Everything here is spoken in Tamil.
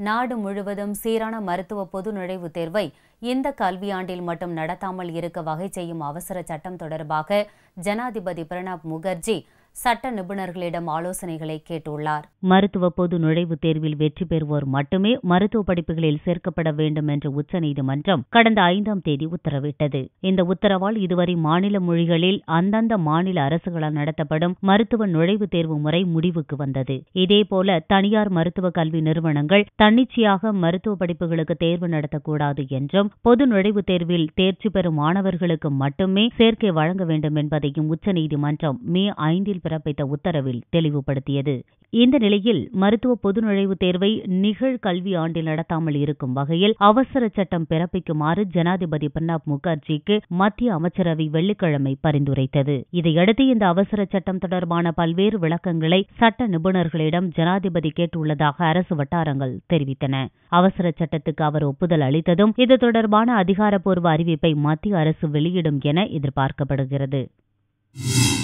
நாடு முழுவதும் சீரான மருத்துவ பொது நுழைவுத் தேர்வை இந்த கல்வியாண்டில் மட்டும் நடத்தாமல் இருக்க வகை செய்யும் அவசர சட்டம் தொடர்பாக ஜனாதிபதி பிரணாப் முகர்ஜி சட்ட நிபுணர்களிடம் ஆலோசனைகளை கேட்டுள்ளார் மருத்துவ பொது நுழைவுத் தேர்வில் வெற்றி பெறுவோர் மட்டுமே மருத்துவ படிப்புகளில் சேர்க்கப்பட வேண்டும் என்று உச்சநீதிமன்றம் கடந்த ஐந்தாம் தேதி உத்தரவிட்டது இந்த உத்தரவால் இதுவரை மாநில மொழிகளில் அந்தந்த மாநில அரசுகளால் நடத்தப்படும் மருத்துவ நுழைவுத் தேர்வு முறை முடிவுக்கு வந்தது இதேபோல தனியார் மருத்துவ கல்வி நிறுவனங்கள் தன்னிச்சையாக மருத்துவ படிப்புகளுக்கு தேர்வு நடத்தக்கூடாது என்றும் பொது நுழைவுத் தேர்வில் தேர்ச்சி பெறும் மாணவர்களுக்கு மட்டுமே சேர்க்கை வழங்க வேண்டும் என்பதையும் உச்சநீதிமன்றம் மே ஐந்தில் பிறப்பித்த உத்தரவில் தெளிவுபடுத்தியது இந்த நிலையில் மருத்துவ பொது நுழைவுத் தேர்வை நிகழ் கல்வி ஆண்டில் நடத்தாமல் இருக்கும் வகையில் அவசர சட்டம் பிறப்பிக்குமாறு ஜனாதிபதி பிரணாப் முகர்ஜிக்கு மத்திய அமைச்சரவை வெள்ளிக்கிழமை பரிந்துரைத்தது இதையடுத்து இந்த அவசர சட்டம் தொடர்பான பல்வேறு விளக்கங்களை சட்ட நிபுணர்களிடம் ஜனாதிபதி கேட்டுள்ளதாக அரசு வட்டாரங்கள் தெரிவித்தன அவசர சட்டத்துக்கு அவர் ஒப்புதல் அளித்ததும் இது தொடர்பான அதிகாரப்பூர்வ அறிவிப்பை மத்திய அரசு வெளியிடும் என எதிர்பார்க்கப்படுகிறது